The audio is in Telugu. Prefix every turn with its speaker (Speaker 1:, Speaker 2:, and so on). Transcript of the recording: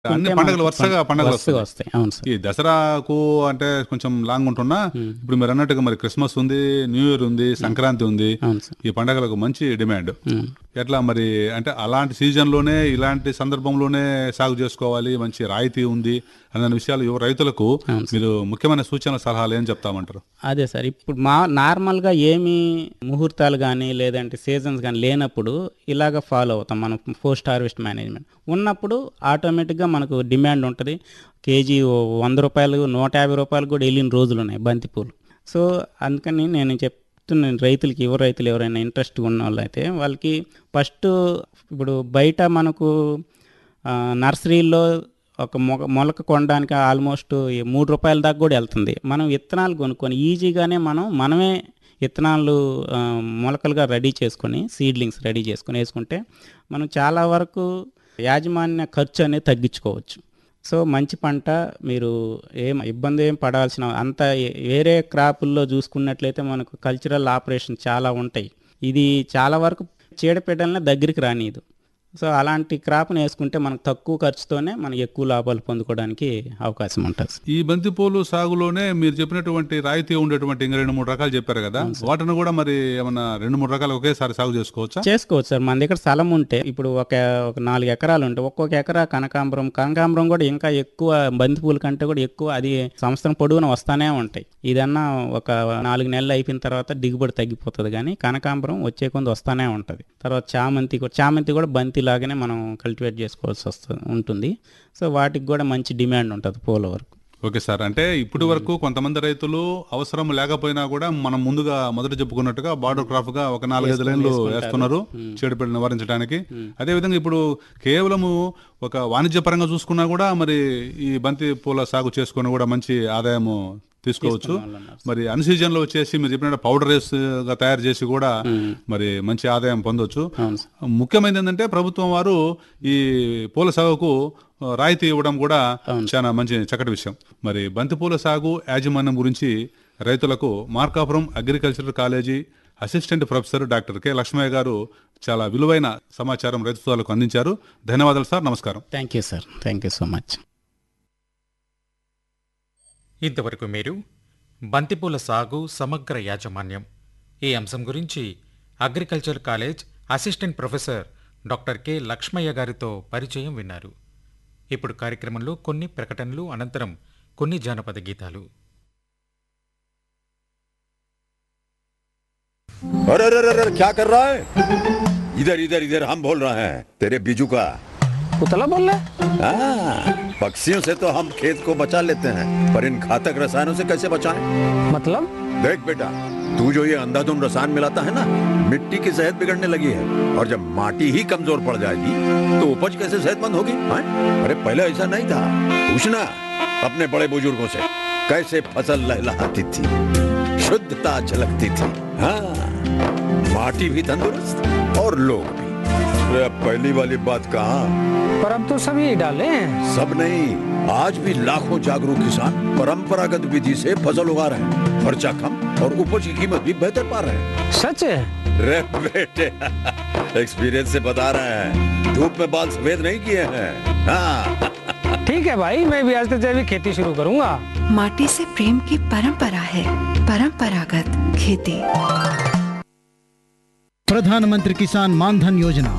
Speaker 1: అన్ని
Speaker 2: ఉంటే
Speaker 1: పండుగలు
Speaker 2: మనకు
Speaker 1: వరుసగా పండుగలు
Speaker 2: వరుసగా
Speaker 1: వస్తాయి
Speaker 2: వస్తాయి అవును సార్
Speaker 1: ఈ దసరాకు అంటే కొంచెం లాంగ్ ఉంటున్నా ఇప్పుడు మీరు అన్నట్టుగా మరి క్రిస్మస్ ఉంది న్యూ ఇయర్ ఉంది సంక్రాంతి ఉంది
Speaker 2: అవును సార్
Speaker 1: ఈ పండుగలకు మంచి డిమాండ్
Speaker 2: ఉమ్.
Speaker 1: ఎట్లా మరి అంటే అలాంటి సీజన్లోనే ఇలాంటి సందర్భంలోనే సాగు చేసుకోవాలి మంచి రాయితీ ఉంది అన్న విషయాలు యువ రైతులకు మీరు ముఖ్యమైన సూచనల సలహాలు ఏం చెప్తామంటారు
Speaker 2: అదే సార్ ఇప్పుడు మా నార్మల్గా ఏమి ముహూర్తాలు కానీ లేదంటే సీజన్స్ కానీ లేనప్పుడు ఇలాగ ఫాలో అవుతాం మనం పోస్ట్ హార్వెస్ట్ మేనేజ్మెంట్ ఉన్నప్పుడు ఆటోమేటిక్గా మనకు డిమాండ్ ఉంటుంది కేజీ ఓ వంద రూపాయలు నూట యాభై రూపాయలు కూడా వెళ్ళిన రోజులు ఉన్నాయి బంతిపూలు సో అందుకని నేను చెప్తున్నాను రైతులకి యువ రైతులు ఎవరైనా ఇంట్రెస్ట్ ఉన్న వాళ్ళు అయితే వాళ్ళకి ఫస్ట్ ఇప్పుడు బయట మనకు ఆ, నర్సరీల్లో ఒక మొగ మొలక కొనడానికి ఆల్మోస్ట్ ఈ మూడు రూపాయల దాకా కూడా వెళ్తుంది మనం విత్తనాలు కొనుక్కొని ఈజీగానే మనం మనమే విత్తనాలు ఆ, మొలకలుగా రెడీ చేసుకొని సీడ్లింగ్స్ రెడీ చేసుకొని వేసుకుంటే మనం చాలా వరకు యాజమాన్య ఖర్చు అనేది తగ్గించుకోవచ్చు సో మంచి పంట మీరు ఏం ఇబ్బంది ఏం పడాల్సిన అంత ఏ- వేరే క్రాపుల్లో చూసుకున్నట్లయితే మనకు కల్చరల్ ఆపరేషన్ చాలా ఉంటాయి ఇది చాలా వరకు చీడపీడలనే దగ్గరికి రానియదు సో అలాంటి క్రాప్ని వేసుకుంటే మనకు తక్కువ ఖర్చుతోనే మనకి ఎక్కువ లాభాలు పొందుకోవడానికి అవకాశం ఉంటుంది
Speaker 1: ఈ బంతిపూలు సాగులోనే మీరు చెప్పినటువంటి రాయితీ ఉండేటువంటి ఇంకా రెండు మూడు రకాలు చెప్పారు కదా వాటిని కూడా మరి ఏమన్నా రెండు మూడు రకాలు ఒకేసారి సాగు చేసుకోవచ్చా
Speaker 2: చేసుకోవచ్చు సార్ మన దగ్గర స్థలం ఉంటే ఇప్పుడు ఒక ఒక నాలుగు ఎకరాలు ఉంటే ఒక్కొక్క ఎకరా కనకాంబరం కనకాంబరం కూడా ఇంకా ఎక్కువ బంతిపూల కంటే కూడా ఎక్కువ అది సంవత్సరం పొడవునా వస్తానే ఉంటాయి ఇదన్నా ఒక నాలుగు నెలలు అయిపోయిన తర్వాత దిగుబడి తగ్గిపోతుంది కానీ కనకాంబరం వచ్చే కొంది వస్తానే ఉంటుంది తర్వాత చామంతి కూడా చామంతి కూడా బంతి లాగానే మనం కల్టివేట్ చేసుకోవాల్సి వస్తుంది ఉంటుంది సో వాటికి కూడా మంచి డిమాండ్ ఉంటుంది పూల వరకు
Speaker 1: ఓకే సార్ అంటే ఇప్పటి వరకు కొంతమంది రైతులు అవసరం లేకపోయినా కూడా మనం ముందుగా మొదట చెప్పుకున్నట్టుగా బార్డర్ క్రాప్ గా ఒక నాలుగైదు లైన్లు వేస్తున్నారు చీడపీడలు నివారించడానికి అదే విధంగా ఇప్పుడు కేవలము ఒక వాణిజ్యపరంగా చూసుకున్నా కూడా మరి ఈ బంతి పూల సాగు చేసుకుని కూడా మంచి ఆదాయము తీసుకోవచ్చు మరి అన్ సీజన్ లో వచ్చేసి మీరు చెప్పినట్టు పౌడర్ గా తయారు చేసి కూడా మరి మంచి ఆదాయం పొందొచ్చు
Speaker 2: అవును సార్
Speaker 1: ముఖ్యమైనది ఏంటంటే ప్రభుత్వం వారు ఈ పూల సాగుకు ఆ, రాయితీ ఇవ్వడం కూడా చాలా మంచి చక్కటి విషయం మరి బంతిపూల సాగు యాజమాన్యం గురించి రైతులకు Markapuram agricultural college assistant professor doctor K Lakshmaiah garu చాలా విలువైన సమాచారం రైతు సోదరులకు అందించారు ధన్యవాదాలు సార్ నమస్కారం
Speaker 2: thank you sir thank you so much
Speaker 3: ఇంతవరకు మీరు బంతిపూల సాగు సమగ్ర యాజమాన్యం ఈ అంశం గురించి agriculture college assistant professor doctor K Lakshmaiah గారితో పరిచయం విన్నారు ఇప్పుడు కార్యక్రమంలో కొన్ని ప్రకటనలు అనంతరం కొన్ని జానపద గీతాలు
Speaker 4: अरे अरे अरे अरे, क्या कर रहा है इधर इधर इधर हम बोल रहे हैं तेरे बीजू का
Speaker 5: उतला बोल रहा है
Speaker 4: हाँ, पक्षियों से तो हम खेत को बचा लेते हैं पर इन घातक रसायनों से कैसे बचाएं?
Speaker 5: मतलब
Speaker 4: देख बेटा तू जो ये अंधाधुंध रसायन मिलाता है ना मिट्टी की सेहत बिगड़ने लगी है और जब माटी ही कमजोर पड़ जाएगी तो उपज कैसे सेहतमंद होगी हाँ? अरे पहले ऐसा नहीं था पूछना अपने बड़े बुजुर्गों से कैसे फसल लहलहाती थी शुद्धता झलकती थी हाँ माटी भी तंदुरुस्त और लोग भी अरे अब पहली वाली बात कहाँ
Speaker 5: पर अब तो सब यही डाले हैं
Speaker 4: सब नहीं आज भी लाखों जागरूक किसान परंपरागत विधि से फसल उगा रहे हैं खर्चा कम और उपज की कीमत भी बेहतर पा रहे हैं
Speaker 5: सच है
Speaker 4: रे बेटे एक्सपीरियंस से बता रहे हैं धूप में बाल सफेद नहीं किए हैं हाँ
Speaker 5: ठीक है भाई मैं भी आज से जैविक खेती शुरू करूंगा
Speaker 6: माटी से प्रेम की परंपरा है परंपरागत खेती
Speaker 7: प्रधानमंत्री किसान मानधन योजना